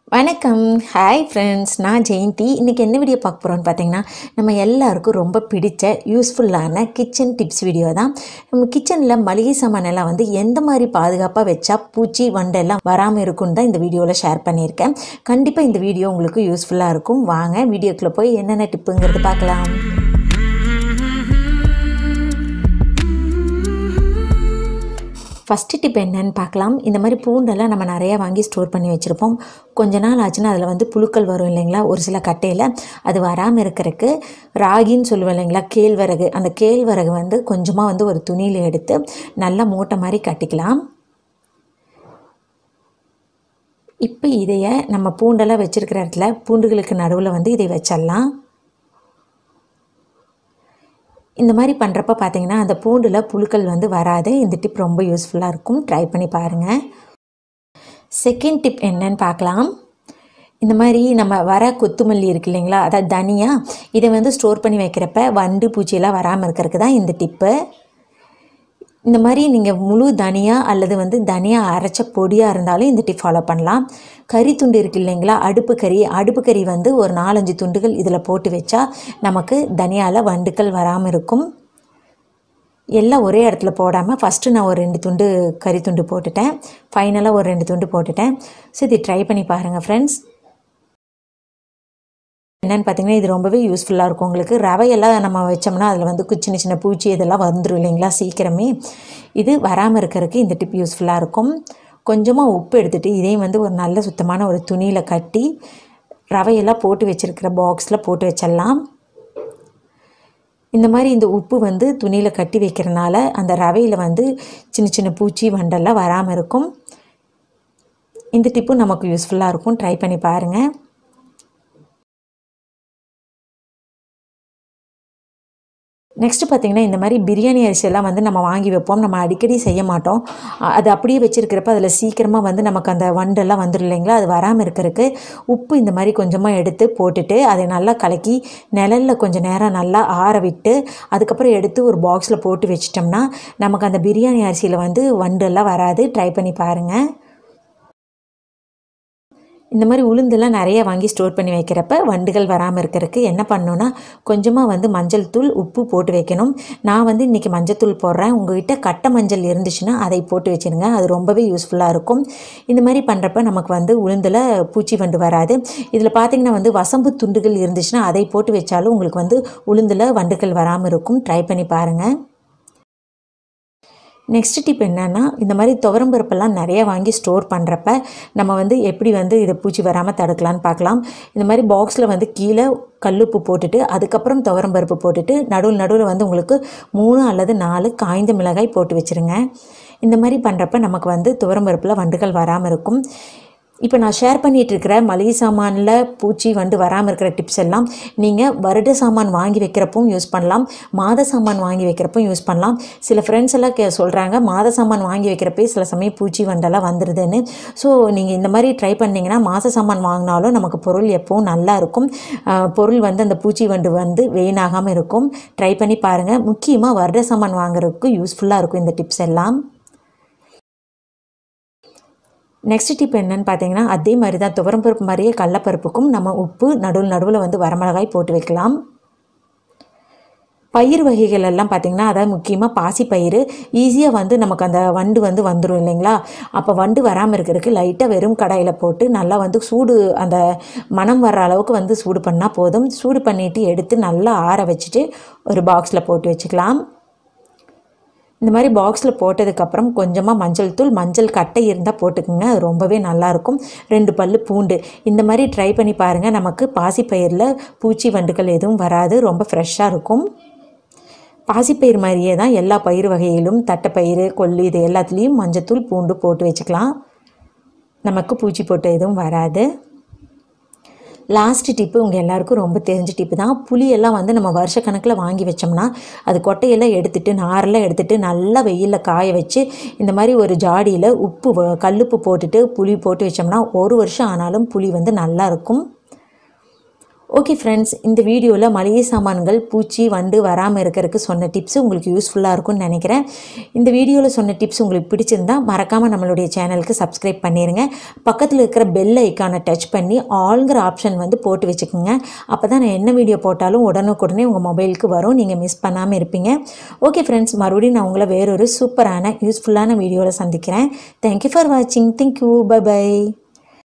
வணக்கம் hi friends நான் ஜெயந்தி இன்றைக்கி என்ன வீடியோ பார்க்க போகிறோன்னு பார்த்தீங்கன்னா நம்ம எல்லாருக்கும் ரொம்ப பிடிச்ச யூஸ்ஃபுல்லான கிச்சன் டிப்ஸ் வீடியோ தான் நம்ம கிச்சனில் மளிகை சாமான் எல்லாம் வந்து எந்த மாதிரி பாதுகாப்பாக வச்சா பூச்சி வண்டெல்லாம் வராமல் இருக்குன்னு தான் இந்த வீடியோவில் ஷேர் பண்ணியிருக்கேன் கண்டிப்பாக இந்த வீடியோ உங்களுக்கு யூஸ்ஃபுல்லாக இருக்கும் வாங்க வீடியோக்குள்ளே போய் என்னென்ன டிப்புங்கிறது பார்க்கலாம் ஃபஸ்ட்டு டிப் என்னன்னு பார்க்கலாம் இந்த மாதிரி பூண்டெல்லாம் நம்ம நிறையா வாங்கி ஸ்டோர் பண்ணி வச்சுருப்போம் கொஞ்ச நாள் ஆச்சுன்னா அதில் வந்து புழுக்கள் வரும் இல்லைங்களா ஒரு சில கட்டையில் அது வராமல் இருக்கிறதுக்கு ராகின்னு சொல்லுவோம் இல்லைங்களா கேழ்வரகு அந்த கேழ்வரகு வந்து கொஞ்சமாக வந்து ஒரு துணியில் எடுத்து நல்லா மூட்டை மாதிரி கட்டிக்கலாம் இப்போ இதைய நம்ம பூண்டெல்லாம் வச்சுருக்கிற இடத்துல பூண்டுகளுக்கு நடுவில் வந்து இதை வச்சிடலாம் இந்த மாதிரி பண்ணுறப்ப பார்த்தீங்கன்னா அந்த பூண்டில் புழுக்கள் வந்து வராது இந்த டிப் ரொம்ப யூஸ்ஃபுல்லாக இருக்கும் ட்ரை பண்ணி பாருங்கள் செகண்ட் டிப் என்னன்னு பார்க்கலாம் இந்த மாதிரி நம்ம வர கொத்துமல்லி இருக்கு இல்லைங்களா அதாவது தனியா இதை வந்து ஸ்டோர் பண்ணி வைக்கிறப்ப வண்டு பூச்சியெல்லாம் வராமல் இருக்கிறதுக்கு தான் இந்த டிப்பு இந்த மாதிரி நீங்கள் முழு தனியாக அல்லது வந்து தனியாக அரைச்ச பொடியாக இருந்தாலும் இந்த டிப் ஃபாலோ பண்ணலாம் கறி துண்டு இருக்குது இல்லைங்களா அடுப்பு கறி அடுப்பு கறி வந்து ஒரு நாலஞ்சு துண்டுகள் இதில் போட்டு வச்சா நமக்கு தனியால் வண்டுக்கள் வராமல் இருக்கும் எல்லாம் ஒரே இடத்துல போடாமல் ஃபஸ்ட்டு நான் ஒரு ரெண்டு துண்டு கறி துண்டு போட்டுட்டேன் ஃபைனலாக ஒரு ரெண்டு துண்டு போட்டுட்டேன் ஸோ இது ட்ரை பண்ணி பாருங்கள் ஃப்ரெண்ட்ஸ் என்னென்னு பார்த்தீங்கன்னா இது ரொம்பவே யூஸ்ஃபுல்லாக இருக்கும் உங்களுக்கு ரவையெல்லாம் நம்ம வச்சோம்னா அதில் வந்து கு- சின்ன சின்ன பூச்சி இதெல்லாம் வந்துடும் இல்லைங்களா சீக்கிரமே இது வராமல் இருக்கிறதுக்கு இந்த டிப் யூஸ்ஃபுல்லாக இருக்கும் கொஞ்சமாக உப்பு எடுத்துகிட்டு இதையும் வந்து ஒரு நல்ல சுத்தமான ஒரு துணியில் கட்டி ரவையெல்லாம் போட்டு வச்சுருக்கிற பாக்ஸில் போட்டு வச்சிடலாம் இந்த மாதிரி இந்த உப்பு வந்து துணியில் கட்டி வைக்கிறனால அந்த ரவையில் வந்து சின்ன சின்ன பூச்சி வண்டெல்லாம் வராமல் இருக்கும் இந்த டிப்பும் நமக்கு யூஸ்ஃபுல்லாக இருக்கும் ட்ரை பண்ணி பாருங்கள் நெக்ஸ்ட் பார்த்தீங்கன்னா இந்த மாதிரி பிரியாணி அரிசியெல்லாம் வந்து நம்ம வாங்கி வைப்போம் நம்ம அடிக்கடி செய்ய மாட்டோம் அ- அது அப்படியே வச்சிருக்கிறப்ப அதில் சீக்கிரமாக வந்து நமக்கு அந்த வண்டெல்லாம் வந்துடும் இல்லைங்களா அது வராமல் இருக்கிறதுக்கு உப்பு இந்த மாதிரி கொஞ்சமாக எடுத்து போட்டுட்டு அதை நல்லா கலக்கி நிழல்ல கொஞ்சம் நேரம் நல்லா ஆற விட்டு அதுக்கப்புறம் எடுத்து ஒரு பாக்ஸில் போட்டு வச்சிட்டோம்னா நமக்கு அந்த பிரியாணி அரிசியில் வந்து வண்டெல்லாம் வராது ட்ரை பண்ணி பாருங்கள் இந்த மாதிரி உளுந்தெல்லாம் நிறைய வாங்கி ஸ்டோர் பண்ணி வைக்கிறப்ப வண்டுகள் வராமல் இருக்கிறதுக்கு என்ன பண்ணணும்னா கொஞ்சமாக வந்து மஞ்சள் தூள் உப்பு போட்டு வைக்கணும் நான் வந்து இன்றைக்கி மஞ்சள் தூள் போடுறேன் உங்ககிட்ட கட்டை மஞ்சள் இருந்துச்சுன்னா அதை போட்டு வச்சுருங்க அது ரொம்பவே யூஸ்ஃபுல்லாக இருக்கும் இந்த மாதிரி பண்ணுறப்ப நமக்கு வந்து உளுந்தில் பூச்சி வண்டு வராது இதில் பார்த்தீங்கன்னா வந்து வசம்பு துண்டுகள் இருந்துச்சுன்னா அதை போட்டு வச்சாலும் உங்களுக்கு வந்து உளுந்தில் வண்டுகள் வராமல் இருக்கும் ட்ரை பண்ணி பாருங்கள் நெக்ஸ்ட் டிப் என்னன்னா இந்த மாதிரி துவரம்பருப்பெல்லாம் நிறைய வாங்கி ஸ்டோர் பண்ணுறப்ப நம்ம வந்து எப்படி வந்து இதை பூச்சி வராமல் தடுக்கலான்னு பார்க்கலாம் இந்த மாதிரி பாக்ஸில் வந்து கீழே கல்லுப்பு போட்டுட்டு அதுக்கப்புறம் துவரம்பருப்பு போட்டுட்டு நடுவில் நடுவில் வந்து உங்களுக்கு மூணு அல்லது நாலு காய்ந்த மிளகாய் போட்டு வச்சுருங்க இந்த மாதிரி பண்ணுறப்ப நமக்கு வந்து துவரம்பருப்பில் வண்டுகள் வராமல் இருக்கும் இப்போ நான் ஷேர் பண்ணிட்டு இருக்கிற மளிகை சாமானில் பூச்சி வண்டு வராமல் இருக்கிற டிப்ஸ் எல்லாம் நீங்கள் வருட சாமான் வாங்கி வைக்கிறப்பவும் யூஸ் பண்ணலாம் மாத சாமான் வாங்கி வைக்கிறப்பவும் யூஸ் பண்ணலாம் சில ஃப்ரெண்ட்ஸ் எல்லாம் கே சொல்கிறாங்க மாத சாமான் வாங்கி வைக்கிறப்பே சில சமயம் பூச்சி வண்டெல்லாம் வந்துடுதுன்னு ஸோ நீங்கள் இந்த மாதிரி ட்ரை பண்ணீங்கன்னா மாத சாமான் வாங்கினாலும் நமக்கு பொருள் எப்பவும் நல்லா இருக்கும் ஆஹ் பொருள் வந்து அந்த பூச்சி வண்டு வந்து வீணாகாமல் இருக்கும் ட்ரை பண்ணி பாருங்கள் முக்கியமாக வருட சாமான் வாங்குறதுக்கு யூஸ்ஃபுல்லாக இருக்கும் இந்த டிப்ஸ் எல்லாம் நெக்ஸ்ட் டிப் என்னன்னு பார்த்தீங்கன்னா அதே மாதிரி தான் துவரம்பருப்பு மாதிரியே கடலப்பருப்புக்கும் நம்ம உப்பு நடுவில் நடுவில் வந்து வரமிளகாய் போட்டு வைக்கலாம் பயிர் வகைகள் எல்லாம் பார்த்திங்கன்னா அதாவது முக்கியமாக பாசிப்பயிறு ஈஸியாக வந்து நமக்கு அந்த வண்டு வந்து வந்துடும் இல்லைங்களா அப்போ வண்டு வராமல் இருக்கிறதுக்கு லைட்டாக வெறும் கடாயில் போட்டு நல்லா வந்து சூடு அந்த மனம் வர்ற அளவுக்கு வந்து சூடு பண்ணால் போதும் சூடு பண்ணிவிட்டு எடுத்து நல்லா ஆற வச்சுட்டு ஒரு பாக்ஸில் போட்டு வச்சுக்கலாம் இந்த மாதிரி பாக்ஸில் போட்டதுக்கப்புறம் கொஞ்சமாக மஞ்சள் தூள் மஞ்சள் கட்டை இருந்தால் போட்டுக்கோங்க அது ரொம்பவே நல்லாயிருக்கும் ரெண்டு பல்லு பூண்டு இந்த மாதிரி ட்ரை பண்ணி பாருங்கள் நமக்கு பாசிப்பயிரில் பூச்சி வண்டுகள் எதுவும் வராது ரொம்ப ஃப்ரெஷ்ஷாக இருக்கும் பாசிப்பயிர் மாதிரியே தான் எல்லா பயிர் வகையிலும் தட்டைப்பயிறு கொள்ளு இது எல்லாத்துலேயும் மஞ்சத்தூள் பூண்டு போட்டு வச்சுக்கலாம் நமக்கு பூச்சி போட்டு எதுவும் வராது லாஸ்ட் டிப்பு உங்கள் எல்லாருக்கும் ரொம்ப தெரிஞ்ச டிப்பு தான் புளியெல்லாம் வந்து நம்ம வருஷக்கணக்கில் வாங்கி வச்சோம்னா அது கொட்டையெல்லாம் எடுத்துட்டு நாரெல்லாம் எடுத்துட்டு நல்லா வெயிலில் காய வச்சு இந்த மாதிரி ஒரு ஜாடியில் உப்பு வ- கல்லுப்பு போட்டுட்டு புளி போட்டு வச்சோம்னா ஒரு வருஷம் ஆனாலும் புளி வந்து நல்லா இருக்கும் ஓகே ஃப்ரெண்ட்ஸ் இந்த வீடியோவில் மளிகை சாமான்கள் பூச்சி வண்டு வராமல் இருக்கிறதுக்கு சொன்ன டிப்ஸ் உங்களுக்கு யூஸ்ஃபுல்லாக இருக்கும்னு நினைக்கிறேன் இந்த வீடியோவில் சொன்ன டிப்ஸ் உங்களுக்கு பிடிச்சிருந்தா மறக்காமல் நம்மளுடைய சேனலுக்கு சப்ஸ்கிரைப் பண்ணிடுங்க பக்கத்தில் இருக்கிற பெல் ஐக்கானை டச் பண்ணி ஆல்ங்கிற ஆப்ஷன் வந்து போட்டு வச்சுக்கோங்க அப்போ தான் நான் என்ன வீடியோ போட்டாலும் உடனுக்குடனே உங்கள் மொபைலுக்கு வரும் நீங்கள் மிஸ் பண்ணாமல் இருப்பீங்க ஓகே ஃப்ரெண்ட்ஸ் மறுபடியும் நான் உங்களை வேறொரு சூப்பரான யூஸ்ஃபுல்லான வீடியோவில் சந்திக்கிறேன் தேங்க்யூ ஃபார் வாட்சிங் தேங்க்யூ பை பை